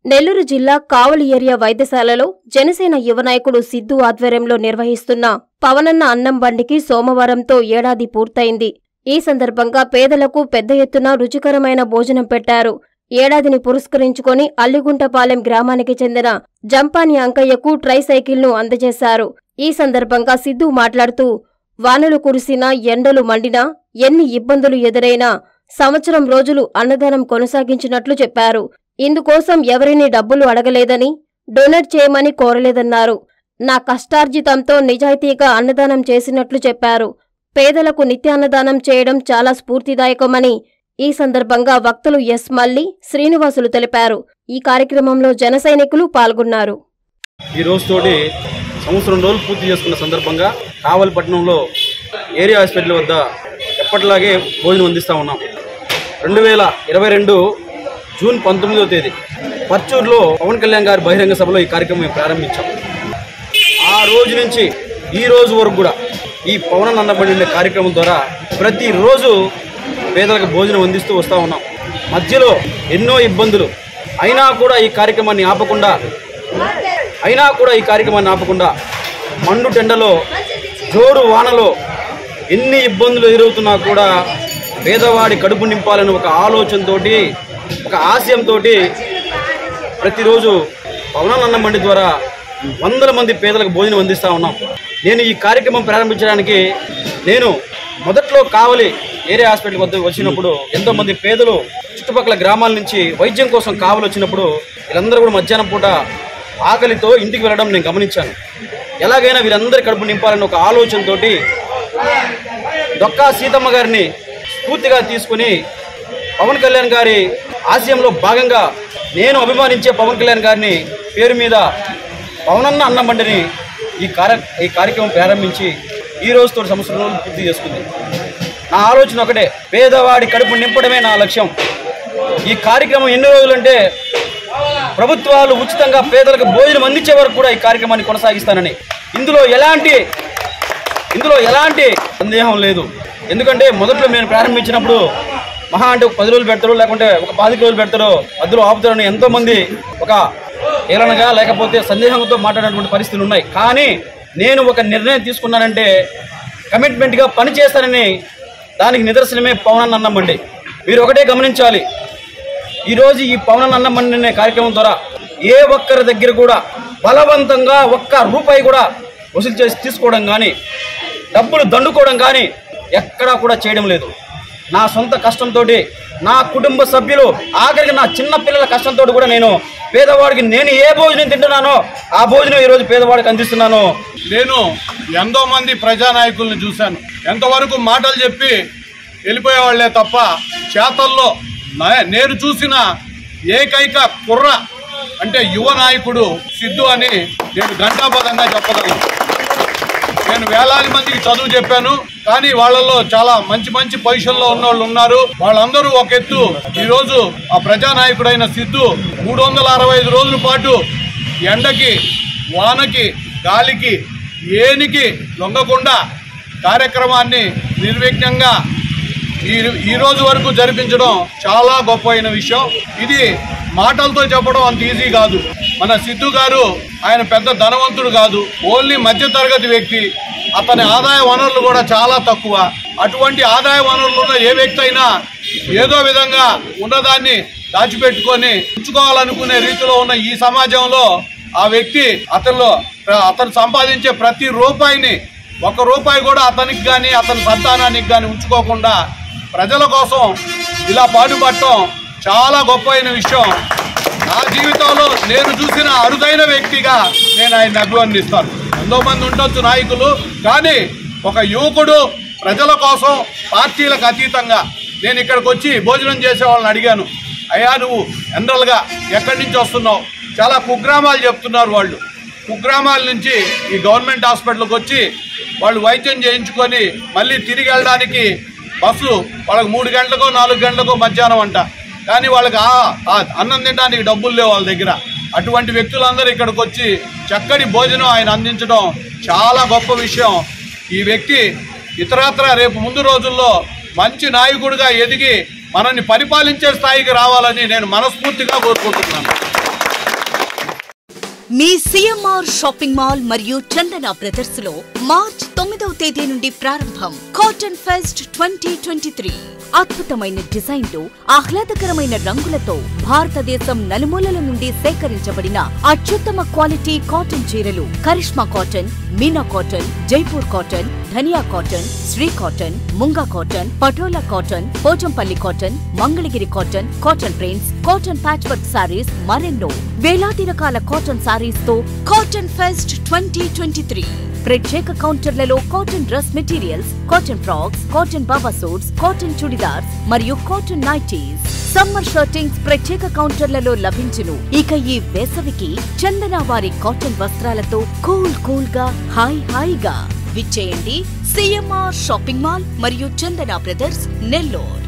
నెల్లూరు జిల్లా కావలి ఏరియా వైద్యశాలలో జనసేన యువ నాయకుడు సిద్ధు ఆధ్వర్యంలో నిర్వహిస్తున్న పవనన్న అన్నం బండికి సోమవారంతో ఏడాది పూర్తయింది ఈ సందర్భంగా పేదలకు పెద్ద ఎత్తున రుచికరమైన భోజనం పెట్టారు ఏడాదిని పురస్కరించుకొని అల్లిగుంటపాలెం గ్రామానికి చెందిన జంపాని అంకయ్యకు ట్రైసైకిల్ను అందజేశారు ఈ సందర్భంగా సిద్ధు మాట్లాడుతూ వానలు కురిసినా ఎండలు మండినా ఎన్ని ఇబ్బందులు ఎదురైనా సంవత్సరం రోజులు అన్నదానం కొనసాగించినట్లు చెప్పారు ఇందుకోసం ఎవరినీ డబ్బులు అడగలేదని డొనేట్ చేయమని కోరలేదన్నారు నా కష్టార్జితంతో నిజాయితీగా అన్నదానం చేసినట్లు చెప్పారు పేదలకు నిత్యాన్నదానం చేయడం చాలా స్ఫూర్తిదాయకమని ఈ సందర్భంగా వక్తలు ఎస్ మల్లి శ్రీనివాసులు తెలిపారు ఈ కార్యక్రమంలో జన సైనికులు పాల్గొన్నారు ఈ రోజుతోటి సంవత్సరం రోజులు పూర్తి చేసుకున్న సందర్భంగా కావలిపట్నంలో ఏరియా హాస్పిటల్ వద్ద ఎప్పటిలాగే భోజనం అందిస్తూ ఉన్నాం రెండు వేల ఇరవై రెండు జూన్ పంతొమ్మిదవ తేదీ పర్చూరులో పవన్ కళ్యాణ్ గారి బహిరంగ సభలో ఈ కార్యక్రమం మేము ప్రారంభించాం ఆ రోజు నుంచి ఈ రోజు వరకు కూడా ఈ పవన్ అన్నబడి కార్యక్రమం ద్వారా ప్రతిరోజు పేదలకు భోజనం అందిస్తూ వస్తూ ఉన్నాం మధ్యలో ఎన్నో ఇబ్బందులు అయినా కూడా ఈ కార్యక్రమాన్ని ఆపకుండా అయినా కూడా ఈ కార్యక్రమాన్ని ఆపకుండా మండు టెండలో జోరు వానలో ఎన్ని ఇబ్బందులు ఎదురవుతున్నా కూడా పేదవాడి కడుపు నింపాలని ఒక ఆలోచనతోటి ఒక ఆశయంతో ప్రతిరోజు పవనాలన్న మండి ద్వారా వందల మంది పేదలకు భోజనం అందిస్తూ ఉన్నాం నేను ఈ కార్యక్రమం ప్రారంభించడానికి నేను మొదట్లో కావలి ఏరియా హాస్పిటల్ వద్ద వచ్చినప్పుడు ఎంతో మంది పేదలు చుట్టుపక్కల గ్రామాల నుంచి వైద్యం కోసం కావలి వచ్చినప్పుడు వీళ్ళందరూ కూడా మధ్యాహ్నం పూట ఆకలితో ఇంటికి వెళ్ళడం నేను గమనించాను ఎలాగైనా వీరందరి కడుపు నింపాలని ఒక ఆలోచనతోటి డొక్కా సీతమ్మ గారిని స్ఫూర్తిగా తీసుకుని పవన్ కళ్యాణ్ గారి ఆశయంలో భాగంగా నేను అభిమానించే పవన్ కళ్యాణ్ గారిని పేరు మీద పవనన్న అన్నం బండిని ఈ కార్య ఈ కార్యక్రమం ప్రారంభించి ఈ రోజుతో సంవత్సరం రోజులు పూర్తి చేసుకుంది నా ఆలోచన ఒకటే పేదవాడి కడుపు నింపడమే నా లక్ష్యం ఈ కార్యక్రమం ఎన్ని రోజులంటే ప్రభుత్వాలు ఉచితంగా పేదలకు భోజనం అందించే వరకు కూడా ఈ కార్యక్రమాన్ని కొనసాగిస్తానని ఇందులో ఎలాంటి ఇందులో ఎలాంటి సందేహం లేదు ఎందుకంటే మొదట్లో నేను ప్రారంభించినప్పుడు మహా అంటే ఒక పది రోజులు పెడతారు లేకుంటే ఒక పాతిక రోజులు పెడతారు మధ్యలో ఆపుతారని ఎంతో మంది ఒక ఏలనగా లేకపోతే సందేహంతో మాట్లాడినటువంటి పరిస్థితులు ఉన్నాయి కానీ నేను ఒక నిర్ణయం తీసుకున్నానంటే కమిట్మెంట్గా పని చేస్తానని దానికి నిదర్శనమే పవన్ అన్నమండి మీరు ఒకటే గమనించాలి ఈరోజు ఈ పవన్ అన్నమని అనే కార్యక్రమం ద్వారా ఏ ఒక్కరి దగ్గర కూడా బలవంతంగా ఒక్క రూపాయి కూడా వసూలు చేసి తీసుకోవడం కానీ డబ్బులు దండుకోవడం కానీ ఎక్కడా కూడా చేయడం లేదు నా సొంత కష్టంతో నా కుటుంబ సభ్యులు ఆఖరికి నా చిన్న పిల్లల కష్టంతో కూడా నేను పేదవాడికి నేను ఏ భోజనం తింటున్నానో ఆ భోజనం ఈరోజు పేదవాడికి అందిస్తున్నాను నేను ఎంతో మంది ప్రజానాయకుల్ని చూశాను ఎంతవరకు మాటలు చెప్పి వెళ్ళిపోయేవాళ్లే తప్ప చేతల్లో నా- నేను చూసిన ఏకైక కుర్ర అంటే యువ నాయకుడు సిద్ధు అని నేను ఘంటాపదంగా చెప్పగలను నేను వేలాది మందికి చదువు చెప్పాను కానీ వాళ్ళలో చాలా మంచి మంచి పొజిషన్లో ఉన్న వాళ్ళు ఉన్నారు వాళ్ళందరూ ఒక ఎత్తు ఈ రోజు ఆ ప్రజానాయకుడైన సిద్ధు మూడు వందల అరవై ఐదు రోజుల పాటు ఎండకి వానకి గాలికి ఏనికి లొంగకుండా కార్యక్రమాన్ని నిర్విఘ్నంగా ఈ ఈ రోజు వరకు జరిపించడం చాలా గొప్ప విషయం ఇది మాటలతో చెప్పడం అంత ఈజీ కాదు మన సిద్ధు గారు ఆయన పెద్ద ధనవంతుడు కాదు ఓన్లీ మధ్యతరగతి వ్యక్తి అతని ఆదాయ వనరులు కూడా చాలా తక్కువ అటువంటి ఆదాయ వనరులు ఉన్న ఏ వ్యక్తి అయినా ఏదో విధంగా ఉన్నదాన్ని దాచిపెట్టుకొని ఉంచుకోవాలనుకునే రీతిలో ఉన్న ఈ సమాజంలో ఆ వ్యక్తి అతనిలో అతను సంపాదించే ప్రతి రూపాయిని ఒక రూపాయి కూడా అతనికి కానీ అతని సంతానానికి కానీ ఉంచుకోకుండా ప్రజల కోసం ఇలా పాటుపడటం చాలా గొప్ప విషయం నా జీవితంలో నేను చూసిన అరుదైన వ్యక్తిగా నేను ఆయన అభివర్ణిస్తాను ఎంతో మంది ఉండొచ్చు నాయకులు కానీ ఒక యువకుడు ప్రజల కోసం పార్టీలకు అతీతంగా నేను ఇక్కడికి వచ్చి భోజనం చేసే వాళ్ళని అడిగాను అయ్యా నువ్వు జనరల్గా ఎక్కడి నుంచి వస్తున్నావు చాలా కుగ్రామాలు చెప్తున్నారు వాళ్ళు కుగ్రామాల నుంచి ఈ గవర్నమెంట్ హాస్పిటల్కి వచ్చి వాళ్ళు వైద్యం చేయించుకొని మళ్ళీ తిరిగి వెళ్ళడానికి బస్సు వాళ్ళకి మూడు గంటలకో నాలుగు గంటలకో మధ్యాహ్నం అంట కానీ వాళ్ళకి ఆ- ఆ అన్నం తినడానికి డబ్బులు లేవు వాళ్ళ దగ్గర అటువంటి వ్యక్తులందరూ ఇక్కడికి వచ్చి చక్కటి భోజనం ఆయన అందించడం చాలా గొప్ప విషయం ఈ వ్యక్తి ఇతరత్ర రేపు ముందు రోజుల్లో మంచి నాయకుడిగా ఎదిగి మనల్ని పరిపాలించే స్థాయికి రావాలని నేను మనస్ఫూర్తిగా కోరుకుంటున్నాను మీ సిఎంఆర్ షాపింగ్ మాల్ మరియు చందన బ్రదర్స్ లో మార్చ్ తొమ్మిదవ తేదీ నుండి ప్రారంభం cotton fest twenty twenty three అద్భుతమైన డిజైన్లు ఆహ్లాదకరమైన రంగులతో భారతదేశం నలుమూలల నుండి సేకరించబడిన అత్యుత్తమ క్వాలిటీ కాటన్ చీరలు Karishma cotton Meena cotton Jaipur cotton Dhaniya cotton Sri cotton Munga cotton Patola cotton Pochampally cotton Mangalagiri cotton cotton prints cotton patch work sarees మరెన్నో వేలాది రకాల కాటన్ సారీస్ తో cotton fest twenty twenty three ప్రత్యేక కౌంటర్లలో cotton dress materials cotton frocks cotton baba suits cotton chudidars మరియు కాటన్ నైటీస్ సమ్మర్ షర్టింగ్స్ ప్రత్యేక కౌంటర్లలో లభించును ఇక ఈ వేసవికి చందన వారి కాటన్ వస్త్రాలతో కూల్ కూల్ గా హాయ్ హాయిగా విచ్చేయండి సిఎంఆర్ షాపింగ్ మాల్ మరియు చందన బ్రదర్స్ నెల్లూరు